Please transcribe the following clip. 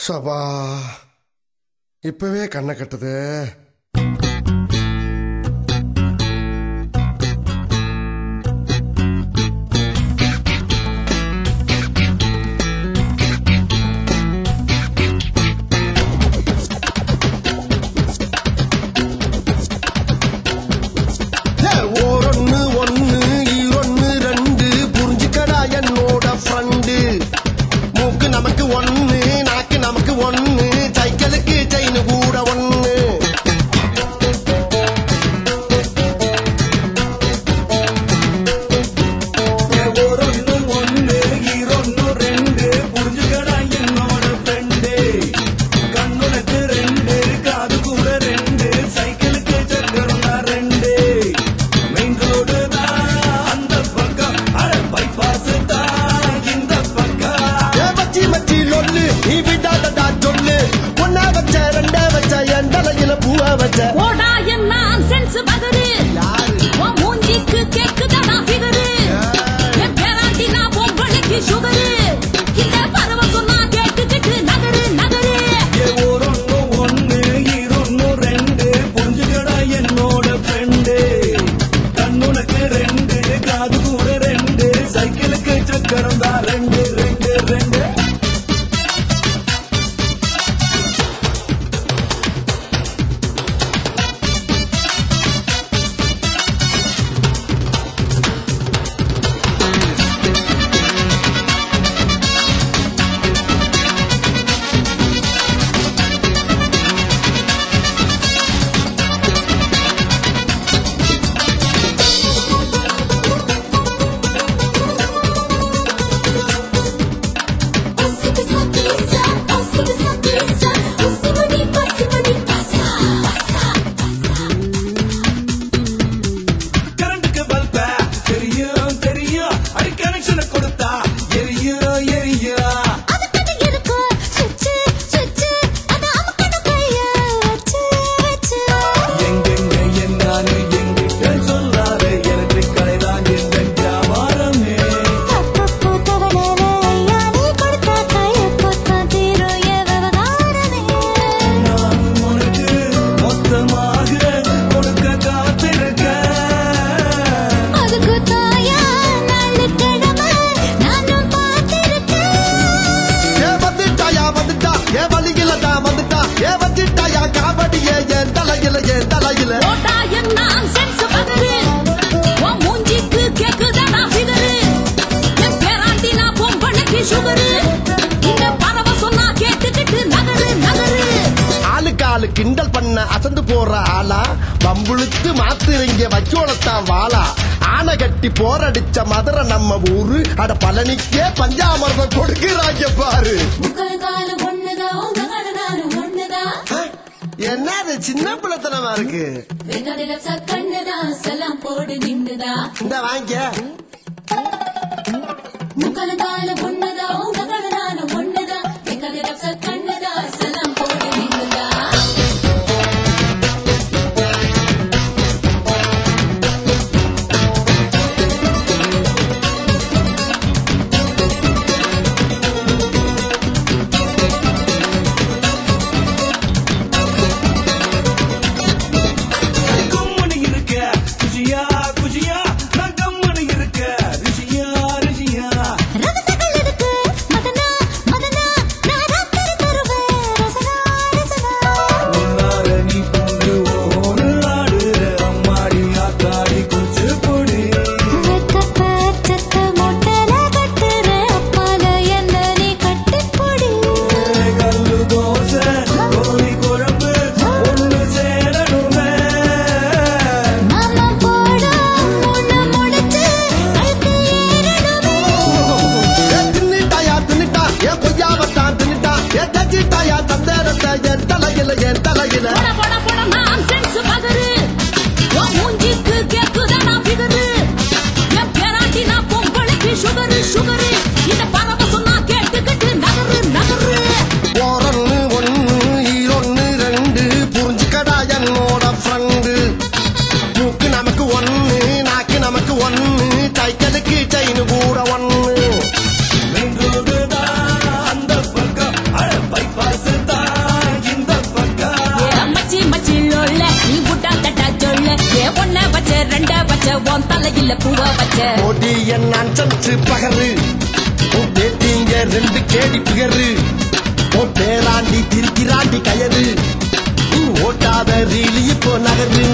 சபா இப்பவே கண்ணை கட்டுது ஓரொன்னு ஒன்னு ஈரொன்னு ரெண்டு புரிஞ்சுக்கடா என்னோட ஃப்ரெண்டு மூக்கு நமக்கு ஒன்னு நாக்கு நமக்கு ஒன்னு சைக்கிளுக்கு செயின் கூட ஒன்னு ஒரொன்னு ஒண்ணு ஈரொன்னு ரெண்டு புரிஞ்சுக்கடா என்னோட ஃப்ரெண்டு கண்ணுனக்கு ரெண்டு காது கூட ரெண்டு சைக்கிளுக்கு சக்கரம் தான் ரெண்டு மெயின் ரோடு தான் அந்த பக்கம் அட பைபாஸ் தான் இந்த பக்கம் ஏ மச்சி மச்சி லொல்லு நீ விடாதடா சொல்லு ஒன்னா வச்ச ரெண்டா வச்ச என் தலையில பூவா வச்ச போடா என்ன சென்ஸ் பகரு உன் மூஞ்சிக்கு கேக்குதடா ஃபிகரு என் பேராண்டி நான் பொம்பளைக்கு சுகரு இந்த பறவை சொன்னா கேட்டுக்கிட்டு நகரு நகரு ஏ ஒரொன்னு ஒண்ணு ஈரொன்னு ரெண்டு புரிஞ்சுக்கடா என்னோட ஃப்ரெண்டு கண்ணுனக்கு ரெண்டு காது கூட ரெண்டு சைக்கிளுக்கு சக்கரம் தான் ரெண்டு ரெண்டு ரெண்டு கரண்ட்டுக்கு பல்ப தெரியும் தெரியும் அடி கனெக்ஷனை கொடுத்தா எரியும் எரியும் எங்கெங்க என்னான்னு எங்கிட்ட சொல்லாத எனக்கு கலைதான் எந்த வியாபாரமே நான் உனக்கு மொத்தமாக கொடுக்க காத்திருக்கேன் ஏ வந்துட்டாயா வந்துட்டா ஏ வழியில தான் வந்துட்டா ஏ வச்சிட்டாயா காவடியே என் தலையில என் தலையில போடா என்ன சென்ஸ் பகரு உன் மூஞ்சிக்கு கேக்குதடா ஃபிகரு என் பேராண்டி நான் பொம்பளைக்கு சுகரு இந்த பறவை சொன்னா கேட்டுக்கிட்டு நகரு நகரு ஆளுக்கு ஆளு கிண்டல் பண்ண அசந்து போற ஆளா பம்புழுத்து மாத்துறீங்க வச்சோளத்தான் வாளா ஆனை கட்டி போரடிச்ச மதுரை நம்ம ஊரு அட பழனிக்கே பஞ்சாமிரதம் கொடுக்குறாங்க பாரு என்னது சின்ன பிள்ளைத்தனமா இருக்கு செல்லாம் போடு நின்னுதா இந்த வாங்கிக்க முக்கலங்கால ஒண்ணுதா உங்களால நானும் ஒண்ணுதா எங்க கண்ணுதா செல்லாம் போடு நின்னுதா கும்மணி இருக்க குஷியா குஷியா நான் கம்மணி இருக்க ரிஷியா ரிஷியா ரகசகள் இருக்கு மதனா மதனா நான் ராத்திரி வச்ச உன் தலையில பூவ வச்ச ஓடி என் அஞ்சு பகரு உன் பேத்திங்க ரெண்டு கேடி பிகரு உன் பேராண்டி திருக்கிறாண்டி கயறு நீ ஓட்டாத ரீலி இப்போ நகரு